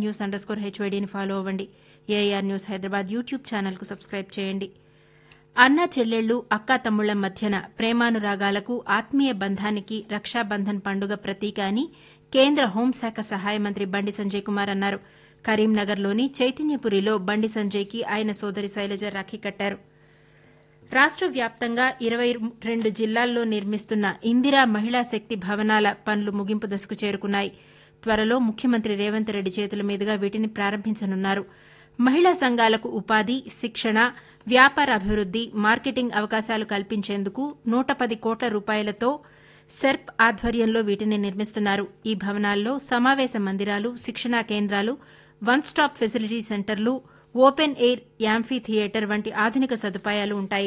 news underscore హెచ్వైడీని follow అవ్వండి AIR news Hyderabad YouTube ఛానల్కు సబ్స్క్రైబ్ చేయండి అన్నా చెల్లెళ్లు అక్కా తమ్ముళ్ల మధ్యన ప్రేమానురాగాలకు ఆత్మీయ బంధానికి రక్షాబంధన్ పండుగ ప్రతీక అని కేంద్ర హోంశాఖ సహాయ మంత్రి బండి సంజయ్ కుమార్ అన్నారు కరీంనగర్లోని చైతన్యపురిలో బండి సంజయ్కి ఆయన సోదరి శైలజ రాఖీ కట్టారు రాష్ట వ్యాప్తంగా ఇరవై రెండు జిల్లాల్లో నిర్మిస్తున్న ఇందిరా మహిళా శక్తి భవనాల పనులు ముగింపు దశకు చేరుకున్నాయి త్వరలో ముఖ్యమంత్రి రేవంత్ రెడ్డి చేతుల మీదుగా వీటిని ప్రారంభించనున్నారు మహిళా సంఘాలకు ఉపాధి శిక్షణ వ్యాపార అభివృద్ది మార్కెటింగ్ అవకాశాలు కల్పించేందుకు నూట పది కోట్ల రూపాయలతో సెర్ప్ ఆధ్వర్యంలో వీటిని నిర్మిస్తున్నారు ఈ భవనాల్లో సమావేశ మందిరాలు శిక్షణా కేంద్రాలు వన్ స్టాప్ ఫెసిలిటీ సెంటర్లు ఓపెన్ ఎయిర్ యాంఫీ థియేటర్ వంటి ఆధునిక సదుపాయాలు ఉంటాయి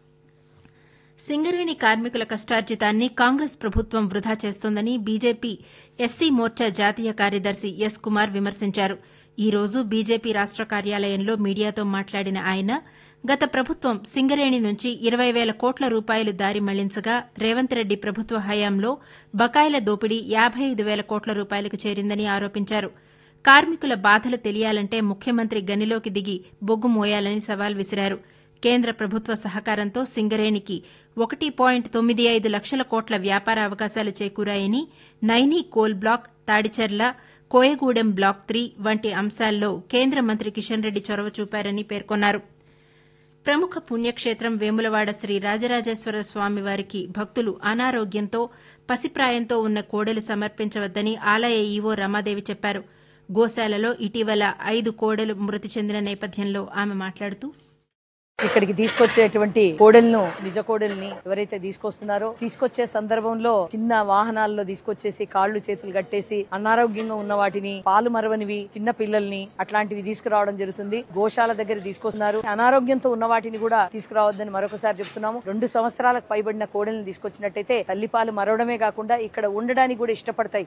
సింగరేణి కార్మికుల కష్టార్జితాన్ని కాంగ్రెస్ ప్రభుత్వం వృధా చేస్తోందని బీజేపీ ఎస్సీ మోర్చా జాతీయ కార్యదర్శి ఎస్ కుమార్ విమర్శించారు ఈ రోజు బీజేపీ రాష్ట కార్యాలయంలో మీడియాతో మాట్లాడిన ఆయన గత ప్రభుత్వం సింగరేణి నుంచి ఇరవై వేల కోట్ల రూపాయలు దారి మళ్లించగా రేవంత్ రెడ్డి ప్రభుత్వ హయాంలో బకాయిల దోపిడీ యాబై ఐదు వేల కోట్ల రూపాయలకు చేరిందని ఆరోపించారు కార్మికుల బాధలు తెలియాలంటే ముఖ్యమంత్రి గనిలోకి దిగి బొగ్గు మోయాలని సవాల్ విసిరారు కేంద్ర ప్రభుత్వ సహకారంతో సింగరేణికి ఒకటి పాయింట్ తొమ్మిది ఐదు లక్షల కోట్ల వ్యాపార అవకాశాలు చేకూరాయని Naini coal block Tadicherla Koyagudem block three వంటి అంశాల్లో కేంద్ర మంత్రి కిషన్ రెడ్డి చొరవ చూపారని పేర్కొన్నారు ప్రముఖ పుణ్యక్షేత్రం వేములవాడ శ్రీ రాజరాజేశ్వర స్వామి వారికి భక్తులు అనారోగ్యంతో పసిప్రాయంతో ఉన్న కోడెలు సమర్పించవద్దని ఆలయ ఈవో రమాదేవి చెప్పారు గోశాలలో ఇటీవల ఐదు కోడెలు మృతి చెందిన నేపథ్యంలో ఆమె మాట్లాడుతూ ఇక్కడికి తీసుకొచ్చేటువంటి కోడెలను నిజ కోడెల్ని ఎవరైతే తీసుకొస్తున్నారో తీసుకొచ్చే సందర్భంలో చిన్న వాహనాల్లో తీసుకొచ్చేసి కాళ్ళు చేతులు కట్టేసి అనారోగ్యంగా ఉన్న వాటిని పాలు మరవనివి చిన్న పిల్లల్ని అట్లాంటివి తీసుకురావడం జరుగుతుంది గోశాల దగ్గర తీసుకొస్తున్నారు అనారోగ్యంతో ఉన్న వాటిని కూడా తీసుకురావద్దని మరొకసారి చెప్తున్నాము రెండు సంవత్సరాలకు పైబడిన కోడెల్ని తీసుకొచ్చినట్టయితే తల్లిపాలు మరవడమే కాకుండా ఇక్కడ ఉండడానికి కూడా ఇష్టపడతాయి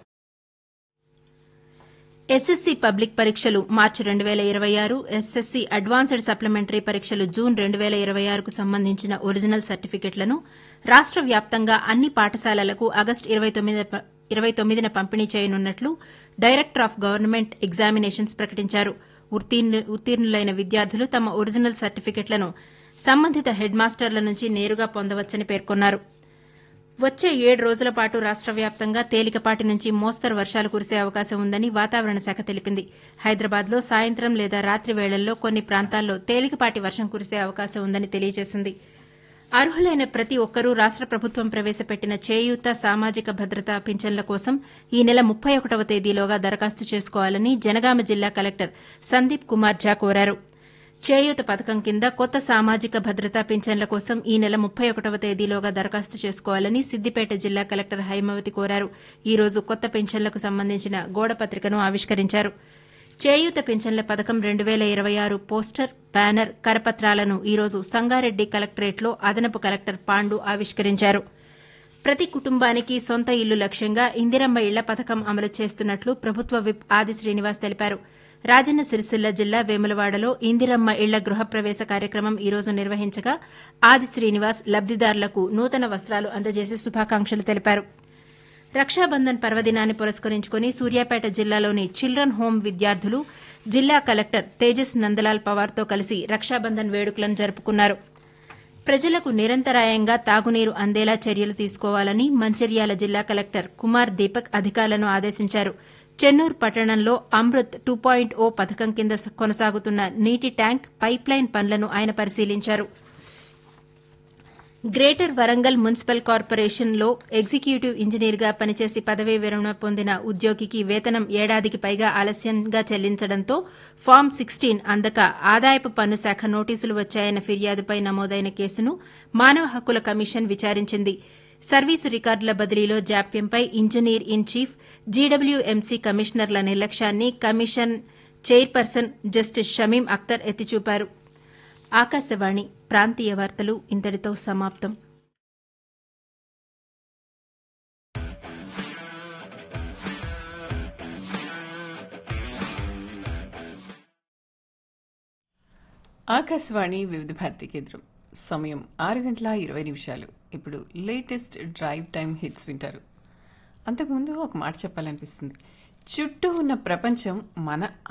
ఎస్ఎస్సీ పబ్లిక్ పరీక్షలు మార్చి రెండు వేల ఇరవై ఆరు ఎస్ఎస్సీ అడ్వాన్స్డ్ సప్లిమెంటరీ పరీక్షలు జూన్ రెండు వేల ఇరవై ఆరుకు సంబంధించిన ఒరిజినల్ సర్టిఫికెట్లను రాష్ట వ్యాప్తంగా అన్ని పాఠశాలలకు ఆగస్టు ఇరవై తొమ్మిదిన పంపిణీ చేయనున్నట్లు డైరెక్టర్ ఆఫ్ గవర్నమెంట్ ఎగ్జామినేషన్స్ ప్రకటించారు ఉత్తీర్ణులైన విద్యార్థులు తమ ఒరిజినల్ సర్టిఫికెట్లను సంబంధిత హెడ్ మాస్టర్ల నుంచి నేరుగా పొందవచ్చని పేర్కొన్నారు వచ్చే ఏడు రోజుల పాటు రాష్ట వ్యాప్తంగా తేలికపాటి నుంచి మోస్తరు వర్షాలు కురిసే అవకాశం ఉందని వాతావరణ శాఖ తెలిపింది హైదరాబాద్లో సాయంత్రం లేదా రాత్రి వేళల్లో కొన్ని ప్రాంతాల్లో తేలికపాటి వర్షం కురిసే అవకాశం ఉందని తెలియజేసింది అర్హులైన ప్రతి ఒక్కరూ రాష్ట ప్రభుత్వం ప్రవేశపెట్టిన చేయూత సామాజిక భద్రత పింఛన్ల కోసం ఈ నెల ముప్పై ఒకటవ తేదీలోగా దరఖాస్తు చేసుకోవాలని జనగామ జిల్లా కలెక్టర్ సందీప్ కుమార్ ఝా కోరారు చేయూత పథకం కింద కొత్త సామాజిక భద్రతా పింఛన్ల కోసం ఈ నెల ముప్పై ఒకటవ తేదీలోగా దరఖాస్తు చేసుకోవాలని సిద్దిపేట జిల్లా కలెక్టర్ హైమవతి కోరారు ఈ రోజు కొత్త పింఛన్లకు సంబంధించిన గోడపత్రికను ఆవిష్కరించారు చేయూత పింఛన్ల పథకం రెండు వేల ఇరవై ఆరు పోస్టర్ బ్యానర్ కరపత్రాలను ఈ రోజు సంగారెడ్డి కలెక్టరేట్లో అదనపు కలెక్టర్ పాండు ఆవిష్కరించారు ప్రతి కుటుంబానికి సొంత ఇల్లు లక్ష్యంగా ఇందిరమ్మ ఇళ్ల పథకం అమలు చేస్తున్నట్లు ప్రభుత్వ విప్ ఆది శ్రీనివాస్ తెలిపారు రాజన్న సిరిసిల్ల జిల్లా వేములవాడలో ఇందిరమ్మ ఇళ్ల గృహప్రవేశ కార్యక్రమం ఈ రోజు నిర్వహించగా ఆది శ్రీనివాస్ లబ్దిదారులకు నూతన వస్త్రాలు అందజేసి శుభాకాంక్షలు తెలిపారు రక్షాబంధన్ పర్వదినాన్ని పురస్కరించుకుని సూర్యాపేట జిల్లాలోని చిల్డ్రన్ హోం విద్యార్థులు జిల్లా కలెక్టర్ తేజస్ నందలాల్ పవార్తో కలిసి రక్షాబంధన్ వేడుకలను జరుపుకున్నారు ప్రజలకు నిరంతరాయంగా తాగునీరు అందేలా చర్యలు తీసుకోవాలని మంచిర్యాల జిల్లా కలెక్టర్ కుమార్ దీపక్ అధికారులను ఆదేశించారు చెన్నూరు పట్టణంలో అమృత్ టూ పాయింట్ ఓ పథకం కింద కొనసాగుతున్న నీటి ట్యాంక్ పైప్లైన్ పనులను ఆయన పరిశీలించారు గ్రేటర్ వరంగల్ మున్సిపల్ కార్పొరేషన్లో ఎగ్జిక్యూటివ్ ఇంజనీర్గా పనిచేసి పదవీ విరమణ పొందిన ఉద్యోగికి వేతనం ఏడాదికి పైగా ఆలస్యంగా చెల్లించడంతో ఫామ్ సిక్స్టీన్ అందక ఆదాయపు పన్ను శాఖ నోటీసులు వచ్చాయన్న ఫిర్యాదుపై నమోదైన కేసును మానవ హక్కుల కమిషన్ విచారించింది సర్వీసు రికార్డుల బదిలీలో జాప్యంపై ఇంజనీర్ ఇన్ చీఫ్ జీడబ్ల్యూఎంసీ కమిషనర్ల నిర్లక్ష్యాన్ని commission chairperson justice Shamim Akhtar ఎత్తిచూపారు ఆకాశవాణి ప్రాంతీయ వార్తలు ఇంతటితో సమాప్తం ఆకాశవాణి వివిధ భారతి కేంద్రం సమయం ఆరు గంటల ఇరవై నిమిషాలు ఇప్పుడు లేటెస్ట్ డ్రైవ్ టైం హిట్స్ వింటారు అంతకుముందు ఒక మాట చెప్పాలనిపిస్తుంది చుట్టూ ఉన్న ప్రపంచం మన